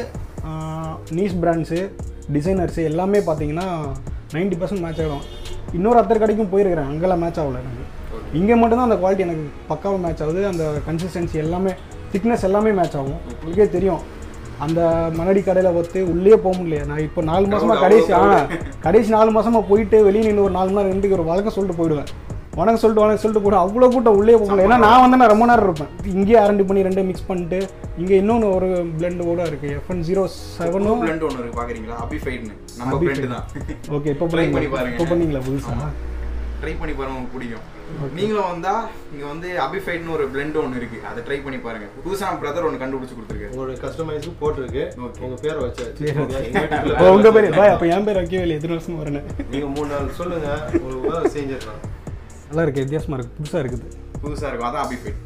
niche brands designers எல்லாமே பார்த்தீங்கன்னா நைன்ட்டி பர்சன்ட் மேட்ச் ஆகிடும் இன்னொரு அத்தர் கடைக்கும் போயிருக்கிறேன் அங்கெல்லாம் மேட்ச் ஆகல எனக்கு இங்கே மட்டும்தான் அந்த குவாலிட்டி எனக்கு பக்காவாக மேட்ச் ஆகுது அந்த கன்சிஸ்டன்சி எல்லாமே திக்னஸ் எல்லாமே மேட்ச் ஆகும் உங்களுக்கே தெரியும் அந்த மணடி கடையில் பார்த்து உள்ளே போக முடியல நான் இப்போ நாலு மாசமா கடைசி ஆ கடைசி நாலு மாசமா போயிட்டு வெளியே நின்று ஒரு நாலு மணி நேரம் ரெண்டுக்கு ஒரு வழக்கம் சொல்லிட்டு போயிடுவேன் வணக்கம் சொல்லிட்டு வணக்கம் சொல்லிட்டு போய்டும் அவ்வளோ கூட்டம் உள்ளே போக முடியல ஏன்னா நான் வந்து நான் ரொம்ப நேரம் இருப்பேன் இங்கேயே அரண்டி பண்ணி ரெண்டு மிக்ஸ் பண்ணிட்டு இங்கே இன்னொன்று ஒரு blend கூட இருக்குது எஃப்என் ஜீரோ செவனும் பிளண்ட் ஒன்று இருக்கு பார்க்குறீங்களா அபிஃபைட்னு நம்ம Abified. ஃப்ரெண்டு தான் ஓகே இப்போ Try பண்ணி பண்ணீங்களா பாருங்க. இப்போ பண்ணீங்களா புதுசாக ட்ரை பண்ணி பாருங்க உங்களுக்கு பிடிக்கும் நீங்களும் வந்தா இங்க வந்து அபிஃபைட்னு ஒரு பிளெண்ட் ஒன்று இருக்கு அதை ட்ரை பண்ணி பாருங்க புதுசா நம்ம பிரதர் ஒன்று கண்டுபிடிச்சு கொடுத்துருக்காரு உங்களுடைய கஸ்டமைஸுக்கு போட்டிருக்கு Okay. உங்கள் பேரை வச்சாச்சு இப்போ உங்கள் பேர் பாய் அப்போ என் பேர் வைக்கவே இல்லை எத்தனை வருஷம் வரேன் நீங்கள் மூணு நாள் சொல்லுங்கள் உங்களுக்கு வேலை செஞ்சிடலாம் நல்லா இருக்குது வித்தியாசமாக இருக்குது புதுசாக இருக்குது புதுசா இருக்கும் அதான் அபிஃபைட்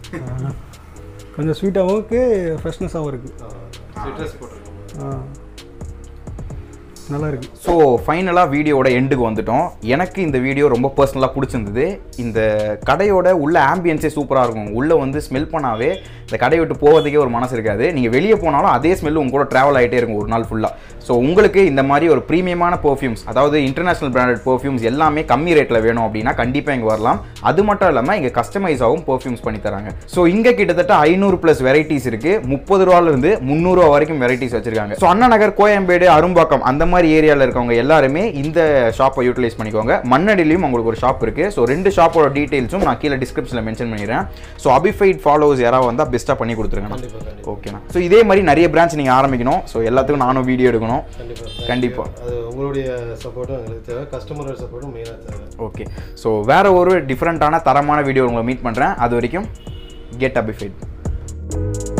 கொஞ்சம் ஸ்வீட்டாகவும் இருக்குது ஃப்ரெஷ்னஸாகவும் இருக்குது சிட்ரஸ் போட்டிருக்கோம் நல்லா இருக்கு ஸோ ஃபைனலாக வீடியோவோட எண்டுக்கு வந்துட்டோம் எனக்கு இந்த வீடியோ ரொம்ப பர்சனலாக பிடிச்சிருந்தது இந்த கடையோட உள்ள ஆம்பியன்ஸே சூப்பராக இருக்கும் உள்ளே வந்து ஸ்மெல் பண்ணாவே இந்த கடையை விட்டு போகிறதுக்கே ஒரு மனசு இருக்காது நீங்கள் வெளியே போனாலும் அதே ஸ்மெல் உங்க கூட ட்ராவல் ஆகிட்டே இருக்கும் ஒரு நாள் ஃபுல்லாக ஸோ உங்களுக்கு இந்த மாதிரி ஒரு ப்ரீமியமான பெர்ஃப்யூம்ஸ் அதாவது இன்டர்நேஷனல் பிராண்டட் பெர்ஃப்யூம்ஸ் எல்லாமே கம்மி ரேட்டில் வேணும் அப்படின்னா கண்டிப்பாக இங்கே வரலாம் அது மட்டும் இல்லாமல் இங்கே கஸ்டமைஸாகவும் பெர்ஃப்யூம்ஸ் பண்ணி தராங்க ஸோ இங்கே கிட்டத்தட்ட ஐநூறு ப்ளஸ் வெரைட்டிஸ் இருக்குது முப்பது ரூபாலேருந்து முந்நூறுரூவா வரைக்கும் வெரைட்டிஸ் வச்சிருக்காங்க ஸோ அண்ணா நகர் கோயம்பேடு அரும்பாக்கம் அந்த மாதிரி ஏரியாவில் இருக்கவங்க எல்லாருமே இந்த ஷாப்பை யூட்டிலைஸ் பண்ணிக்கோங்க மண்ணடிலையும் உங்களுக்கு ஒரு ஷாப் இருக்குது ஸோ ரெண்டு ஷாப்போட டீட்டெயில்ஸும் நான் கீழே டிஸ்கிரிப்ஷனில் மென்ஷன் பண்ணிடுறேன் ஸோ அபிஃபைட் ஃபாலோவர்ஸ் யாராவது வந்தால் பெஸ்ட்டாக பண்ணி கொடுத்துருங்க ஓகேண்ணா ஸோ இதே மாதிரி நிறைய பிரான்ச் நீங்கள் ஆரம்பிக்கணும் ஸோ எல்லாத்துக்கும் நானும் வீடியோ எடுக்கணும் கண்டிப்பாக கண்டிப்பா. அது உங்களுடைய சப்போர்ட்டும் எங்களுக்கு தேவை கஸ்டமரோட சப்போர்ட்டும் மெயினாக தேவை ஓகே ஸோ வேற ஒரு டிஃப்ரெண்ட்டான தரமான வீடியோ உங்களை மீட் பண்ணுறேன் அது வரைக்கும் கெட் அபிஃபைட்